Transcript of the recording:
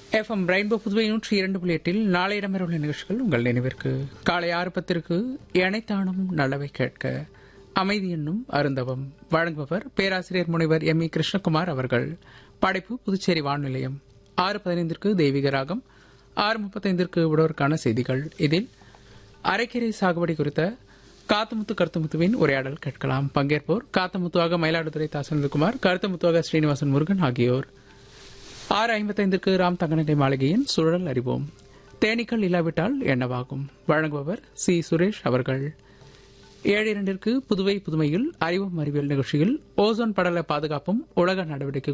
FM rainbow Puduvai நூற்றி இரண்டு புள்ளி எட்டில் நாளை இடம்பெறவுள்ள நிகழ்ச்சிகள் உங்கள் நினைவிற்கு காலை ஆறு பத்திற்கு எனைத்தானும் நல்லவை கேட்க அமைதி என்னும் அருந்தவம் வழங்குபவர் பேராசிரியர் முனைவர் எம் இ கிருஷ்ணகுமார் அவர்கள் படைப்பு புதுச்சேரி வானொலியம் ஆறு பதினைந்திற்கு தெய்வீக ராகம் ஆறு முப்பத்தைந்திற்கு விடோருக்கான செய்திகள் இதில் அரைக்கீரை சாகுபடி குறித்த காத்தமுத்து கருத்தமுத்துவின் உரையாடல் கேட்கலாம் பங்கேற்போர் காத்தமுத்துவாக மயிலாடுதுறை தாசனந்தகுமார் கருத்தமுத்துவாக ஸ்ரீனிவாசன் முருகன் ஆகியோர் ஆறு ஐம்பத்தைந்துக்கு ராம் தங்கநகை மாளிகையின் சுழல் அறிவோம் தேனீக்கள் இல்லாவிட்டால் என்னவாகும் வழங்குபவர் சி சுரேஷ் அவர்கள் ஏழு இரண்டிற்கு புதுவை புதுமையில் அறிவும் அறிவியல் நிகழ்ச்சியில் ஓசோன் படல பாதுகாப்பும் உலக நடவடிக்கைகள்